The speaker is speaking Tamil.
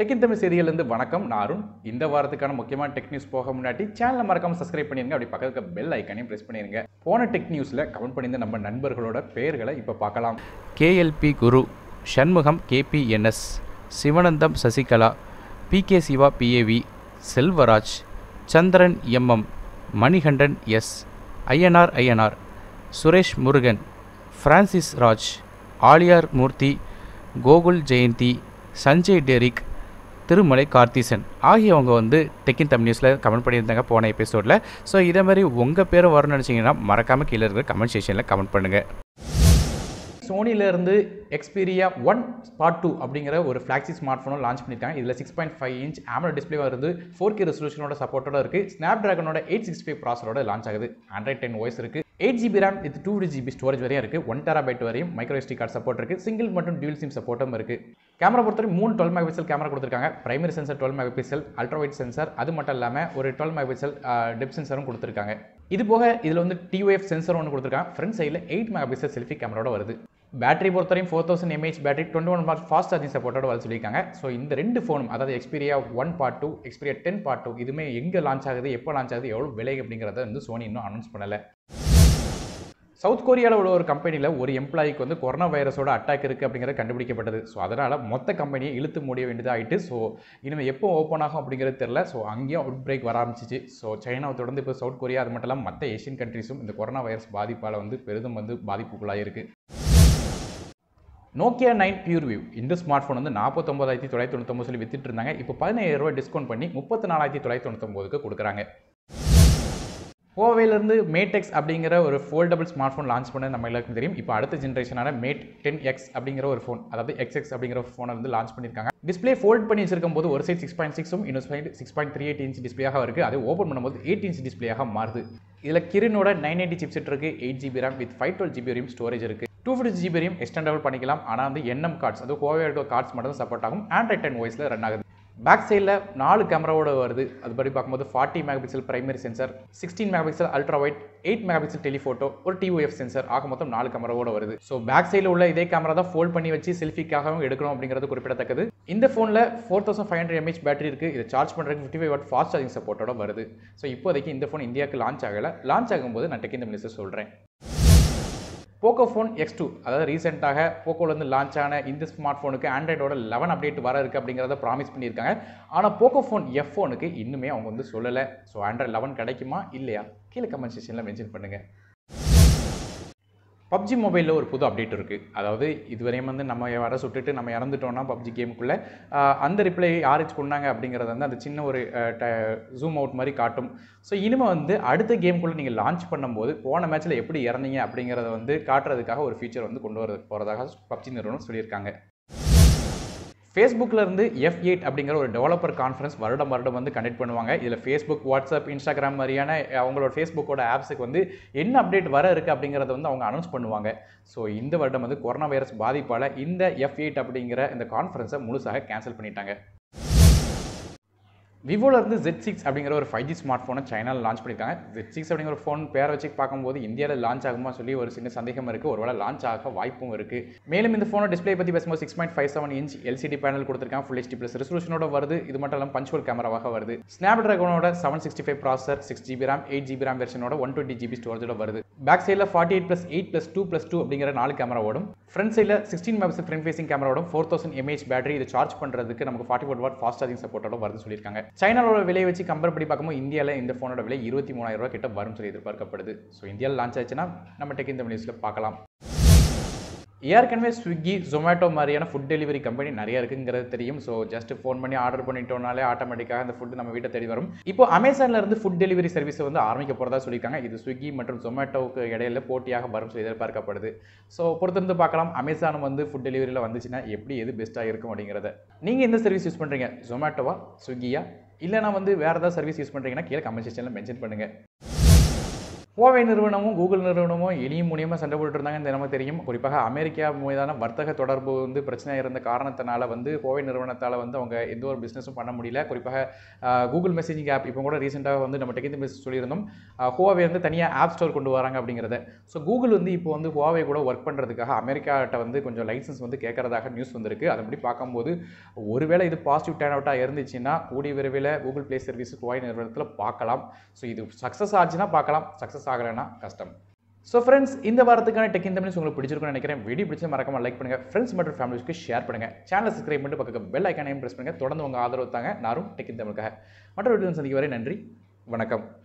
டெக்கின் தமிழ் செய்தியிலிருந்து வணக்கம் நான் அருண் இந்த வாரத்துக்கான முக்கியமான டெக் நியூஸ் போக முன்னாடி சேனலை மறக்காம சப்ஸ்கிரைப் பண்ணிருங்க அப்படி பக்கத்துல இருக்க பெல் ஐக்கனையும் பிரஸ் பண்ணிருங்க போன டெக் நியூஸ்ல கமெண்ட் பண்ணியிருந்த நம்ம நண்பர்களோட பெயர்களை இப்போ பார்க்கலாம் KLP Guru Shanmugam KPNS Sivanandam Sasikala PK Siva PAV Selvaraj Chandran MM Manikandan S Ayyanar Ayyanar Suresh Murugan Francis Raj Aliyar Murthy Gokul Jayanthi Sanjay Derrick Thirumalai Karthisan ஆகியவங்க வந்து டெக்கின் தமிழ் நியூஸில் கமெண்ட் பண்ணியிருந்தாங்க போன எபிசோடில் ஸோ இதே மாதிரி உங்கள் பேரும் வரணும்னு நினச்சிங்கன்னா மறக்காமல் கீழே இருக்கிற கமெண்ட் செக்ஷனில் கமெண்ட் பண்ணுங்கள் சோனில இருந்து எக்ஸ்பீரியா ஒன் ஸ்பாட் டூ அப்படிங்கிற ஒரு ஃப்ளாக்ஸி ஸ்மார்ட் ஃபோனும் லான்ச் பண்ணியிருக்காங்க இதில் six point five inch AMOLED display வருது ஃபோர் கே ரெசல்யூஷனோட சப்போர்ட்டோட இருக்கு ஸ்னாப் ட்ராகனோட எயிட் சிக்ஸ் ஃபைவ் ப்ராசரோட லான்ச் ஆகுது ஆண்ட்ராய்ட் டென் வாய்ஸ் இருக்கு eight GB RAM with two GB storage வரையும் இருக்கு ஒன் டெராபைட் வரையும் மைக்ரோ எஸ்டி கார்டு சப்போர்ட் இருக்கு சிங்கிள் மற்றும் டியூல் சிம் சப்போர்ட்டும் இருக்கு கேமரா பொறுத்தவரை மூணு டுவெல் மெகா பிக்சல் கேமரா கொடுத்துருக்காங்க primary sensor twelve megapixel ultra wide sensor அது மட்டும் இல்லாமல் ஒரு டுவெல் மெகா பிக்சல் டெப் சென்சரும் கொடுத்துருக்காங்க இது போக இதில் வந்து டிஓஎஃப் சென்சர் ஒன்று கொடுத்துருக்காங்க ஃப்ரண்ட் சைடில் எயிட் மெகா பிக்சல் செல்ஃபி கேமராவோட வருது பேட்டரி பொறுத்தவரையும் four thousand mAh battery twenty one மார்க் ஃபாஸ்ட் சார்ஜிங் சப்போர்ட்டோட வர சொல்லியிருக்காங்க ஸோ இந்த ரெண்டு ஃபோனும் அதாவது Xperia one part two Xperia ten part two இதுவுமே எங்கே லான்ச் ஆகுது எப்போ லான்ச் ஆகுது எவ்வளோ விலை அப்படிங்கிறத வந்து சோனி இன்னும் அனௌன்ஸ் பண்ணலை சவுத் கொரியாவில் உள்ள ஒரு கம்பெனியில் ஒரு எம்ப்ளாய்க்கு வந்து கொரோனா வைரஸோட அட்டாக் இருக்குது அப்படிங்கிறது கண்டுபிடிக்கப்பட்டது ஸோ அதனால் மொத்த கம்பெனியை இழுத்து மூடிய வேண்டியதாக ஆயிட்டு ஸோ இனிமேல் எப்போ ஓப்பன் ஆகும் அப்படிங்கிறது தெரில ஸோ அங்கேயும் அவுட் பிரேக் வர ஆரம்பிச்சிச்சு ஸோ சைனாவை தொடர்ந்து இப்போ சவுத் கொரியா அது மட்டும் இல்லாமல் மற்ற ஏஷியன் கண்ட்ரிஸும் இந்த கொரோனா வைரஸ் பாதிப்பால் வந்து பெரிதும் வந்து பாதிப்புக்குள்ளாக இருக்குது நோக்கியா நைன் பியூர் வியூ இந்த ஸ்மார்ட் ஃபோன் வந்து நாற்பத்தொம்பதாயிரத்தி தொள்ளாயிரத்தி தொண்ணூத்தொம்பது சொல்லி வித்துட்டு இருந்தாங்க இப்போ பதினேழு ரூபாய் டிஸ்கவுண்ட் பண்ணி முப்பத்தி நாலாயிரத்தி தொள்ளாயிரத்தி தொண்ணூத்தொம்பதுக்கு கொடுக்குறாங்க ஹோவேலேருந்து மேட்டெக்ஸ் அப்படிங்கிற ஒரு ஃபோல்டபுள் ஸ்மார்ட் ஃபோன் லான்ச் பண்ண நம்ம எல்லாருக்கும் தெரியும் இப்போ அடுத்த ஜென்ரேஷனான மேட் டென் எக்ஸ் அப்படிங்கிற ஒரு ஃபோன் அதாவது எக்ஸ் எக்ஸ் அப்படிங்கிற ஃபோனை வந்து லான்ச் பண்ணியிருக்காங்க டிஸ்பிளே ஃபோல்ட் பண்ணி வச்சிருக்கும் போது ஒரு சைட் சிக்ஸ் பாயிண்ட் சிக்ஸும் இன்னொரு side six point three eight inch டிஸ்பிளேயாக இருக்குது அது ஓப்பன் பண்ணும்போது எயிட் இன்ச் டிஸ்பிளேயாக மாறுது இதில் கிரினோட நைன் எயிட்டி சிப்செட் இருக்குது eight GB RAM with five twelve GB வரையும் ஸ்டோரேஜ் இருக்குது டூ ஃபிஃப்டி ஜிபி வரையும் எக்ஸ்டெண்டபிள் பண்ணிக்கலாம் ஆனால் வந்து என்எம் கார்ட்ஸ் அது கோவே கார்ட்ஸ் மட்டும் தான் சப்போர்ட் ஆகும் ஆண்ட்ராய்ட் டென் வாய்ஸில் ரன் ஆகுது பேக் சைடில் நாலு கேமராவோட வருது அதுபடி பார்க்கும்போது forty megapixel primary sensor sixteen megapixel ultra wide eight megapixel telephoto ஒரு டிஓஎஃப் சென்சர் ஆக மொத்தம் நாலு கேமராவோட வருது ஸோ பேக் சைடில் உள்ள இதே கேமரா தான் ஃபோல்ட் பண்ணி வச்சு செல்ஃபிக்காகவும் எடுக்கணும் அப்படிங்கிறது குறிப்பிடத்தக்கது இந்த ஃபோனில் four thousand five hundred mAh battery இருக்குது இதை சார்ஜ் பண்ணுறதுக்கு fifty five watt fast charging சப்போர்ட்டோட வருது ஸோ இப்போதைக்கு இந்த ஃபோன் இந்தியாவுக்கு லான்ச் ஆகலை லான்ச் ஆகும்போது நான் டெக் இந்த மினிஸ்டர் சொல்கிறேன் போக்கோ ஃபோன் எக்ஸ் டூ அதாவது ரீசெண்டாக போக்கோலேருந்து லான்ச் ஆன இந்த ஸ்மார்ட் ஃபோனுக்கு ஆண்ட்ராய்டோட லெவன் அப்டேட் வர இருக்குது அப்படிங்கிறத ப்ராமிஸ் பண்ணியிருக்காங்க ஆனால் போக்கோ ஃபோன் எஃப் ஃபோனுக்கு இன்னுமே அவங்க வந்து சொல்லலை ஸோ ஆண்ட்ராய்ட் லெவன் கிடைக்குமா இல்லையா கீழே கமெண்ட் செக்ஷனில் மென்ஷன் பண்ணுங்கள் பப்ஜி மொபைலில் ஒரு புது அப்டேட் இருக்குது அதாவது இதுவரையும் வந்து நம்ம வர சுட்டுட்டு நம்ம இறந்துட்டோம்னா பப்ஜி கேமுக்குள்ளே அந்த ரிப்ளை யாருக்கு கொண்டாங்க அப்படிங்கிறத வந்து அந்த சின்ன ஒரு ஜூம் அவுட் மாதிரி காட்டும் ஸோ இனிமேல் வந்து அடுத்த கேமுக்குள்ளே நீங்கள் லான்ச் பண்ணும்போது போன மேட்ச்சில் எப்படி இறந்தீங்க அப்படிங்கிறத வந்து காட்டுறதுக்காக ஒரு ஃபீச்சர் வந்து கொண்டு வர போகிறதாக பப்ஜி நிறுவனம் சொல்லியிருக்காங்க ஃபேஸ்புக்கில் இருந்து எஃப் எயிட் அப்படிங்கிற ஒரு டெவலப்பர் கான்ஃபரன்ஸ் வருடம் வருடம் வந்து கண்டக்ட் பண்ணுவாங்க இதில் ஃபேஸ்புக் வாட்ஸ்அப் இன்ஸ்டாகிராம் மாதிரியான அவங்களோட ஃபேஸ்புக்கோட ஆப்ஸுக்கு வந்து என்ன அப்டேட் வர இருக்குது அப்படிங்கிறத வந்து அவங்க அனௌன்ஸ் பண்ணுவாங்க ஸோ இந்த வருடம் வந்து கொரோனா வைரஸ் பாதிப்பால் இந்த எஃப் எயிட் அப்படிங்கிற இந்த கான்ஃபரன்ஸை முழுசாக கேன்சல் பண்ணிட்டாங்க விவோல இருந்து ஜெட் சிக்ஸ் அப்படிங்கிற ஒரு ஃபைவ் ஜி ஸ்மார்ட் ஃபோனை சைனாவில் லான்ச் பண்ணியிருக்காங்க ஜெட் சிக்ஸ் அப்படிங்கிற ஒரு ஃபோன் பேரை வச்சு பார்க்கும்போது இந்தியாவில் லான்ச் ஆகுமா சொல்லி ஒரு சின்ன சந்தேகம் இருக்குது ஒருவேளை லான்ச் ஆக வாய்ப்பும் இருக்குது மேலும் இந்த ஃபோனோட டிஸ்பிளே பற்றி பேசும்போது six point five seven inch LCD panel கொடுத்துருக்காங்க ஃபுல் ஹெச்டி ப்ளஸ் ரெசல்யூஷனோட வருது இது மட்டும் இல்லாமல் பஞ்சுவல் கேமராவாக வருது ஸ்னாப் ட்ராகனோட seven sixty five processor six GB RAM eight GB RAM வெர்ஷனோட ஒன் டுவெண்ட்டி ஜிபி ஸ்டோரேஜோட வருது பேக் சைடில் forty eight plus eight plus two plus two அப்படிங்கிற நாலு கேமராவோடும் ஃப்ரண்ட் சைடில் சிக்ஸ்டீன் மெகா ஃப்ரண்ட் ஃபேசிங் கேமராவோட ஃபோர் தௌசண்ட் எம்ஏஹெச் பேட்டரி இதை சார்ஜ் பண்ணுறதுக்கு நமக்கு forty four watt fast charging சப்போர்ட்டோட வருது சொல்லியிருக்காங்க சைனாவோட விலையை வச்சு கம்பேர் பண்ணி பார்க்கும்போது இந்தியாவில் இந்த ஃபோனோட விலை இருபத்தி மூணாயிரம் ரூபா கிட்ட வரும் சொல்லி எதிர்பார்க்கப்படுது ஸோ இந்தியாவில் லான்ச் ஆச்சுன்னா நம்ம டெக் இந்த நியூஸில் பார்க்கலாம் ஏற்கனவே ஸ்விக்கி ஜொமேட்டோ மாதிரியான ஃபுட் டெலிவரி கம்பெனி நிறைய இருக்குங்கிறது தெரியும் ஸோ ஜஸ்ட் ஃபோன் பண்ணி ஆர்டர் பண்ணிட்டோம்னாலே ஆட்டோமேட்டிக்காக அந்த ஃபுட் நம்ம வீட்டை தேடி வரும் இப்போ அமேசானில் இருந்து ஃபுட் டெலிவரி சர்வீஸை வந்து ஆரம்பிக்க போகிறதா சொல்லியிருக்காங்க இது ஸ்விக்கி மற்றும் ஜொமேட்டோவுக்கு இடையில போட்டியாக வரும் சொல்லி எதிர்பார்க்கப்படுது ஸோ பொறுத்திருந்து பார்க்கலாம் அமேசான் வந்து ஃபுட் டெலிவரியில் வந்துச்சுன்னா எப்படி எது பெஸ்ட்டாக இருக்கும் அப்படிங்கிறத நீங்கள் எந்த சர்வீஸ் யூஸ் பண்ணுறீங்க ஜொமேட்டோவா ஸ்விக்கியா இல்லைனா வந்து வேறு ஏதாவது சர்வீஸ் யூஸ் பண்ணுறீங்கன்னா கீழே கமெண்ட் செக்ஷனில் மென்ஷன் பண்ணுங்கள் ஹுவாவே நிறுவனமும் கூகுள் நிறுவனமும் எளியும் மூலியமாக சண்டை போட்டுட்டு இருந்தாங்க இந்த நமக்கு தெரியும் குறிப்பாக அமெரிக்கா மீதான வர்த்தக தொடர்பு வந்து பிரச்சனையாக இருந்த காரணத்தினால வந்து ஹுவாவே நிறுவனத்தால் வந்து அவங்க எந்த ஒரு பிஸ்னஸும் பண்ண முடியல குறிப்பாக ஆஹ், கூகுள் மெசேஜிங் ஆப் இப்போ கூட ரீசெண்டாக வந்து நம்ம டெக்கிந்த பிஸ்னஸ் சொல்லியிருந்தோம் ஆஹ், ஹுவாவே வந்து தனியாக ஆப் ஸ்டோர் கொண்டு வராங்க அப்படிங்கிறத ஸோ கூகுள் வந்து இப்போ வந்து ஹுவாவே கூட ஒர்க் பண்ணுறதுக்காக அமெரிக்காட்ட வந்து கொஞ்சம் லைசன்ஸ் வந்து கேட்கறதாக நியூஸ் வந்திருக்கு அதன்படி பார்க்கும்போது ஒருவேளை இது பாசிட்டிவ் டேர்ன் அவுட்டாக இருந்துச்சுன்னா கூடிய விரைவில் கூகுள் ப்ளே சர்வீஸ் ஹுவாய் நிறுவனத்தில் பார்க்கலாம் ஸோ இது சக்ஸஸ் ஆச்சுன்னா பார்க்கலாம் சக்ஸஸ் ஆகலைன்னா கஷ்டம் ஸோ ஃப்ரெண்ட்ஸ் இந்த வாரத்துக்கான டெக் இந்த மினிட்ஸ் உங்களுக்கு பிடிச்சிருக்கும்னு நினைக்கிறேன் வீடியோ பிடிச்ச மறக்காம லைக் பண்ணுங்க ஃப்ரெண்ட்ஸ் மற்றும் ஃபேமிலிஸ்க்கு ஷேர் பண்ணுங்க சேனலை சப்ஸ்கிரைப் பண்ணிட்டு பக்கம் பெல் ஐக்கானையும் ப்ரெஸ் பண்ணுங்க தொடர்ந்து உங்க ஆதரவு தாங்க நானும் டெக் இந்த தமிழுக்காக மற்ற வீடியோ சந்திக்க வரை நன்றி வணக்கம்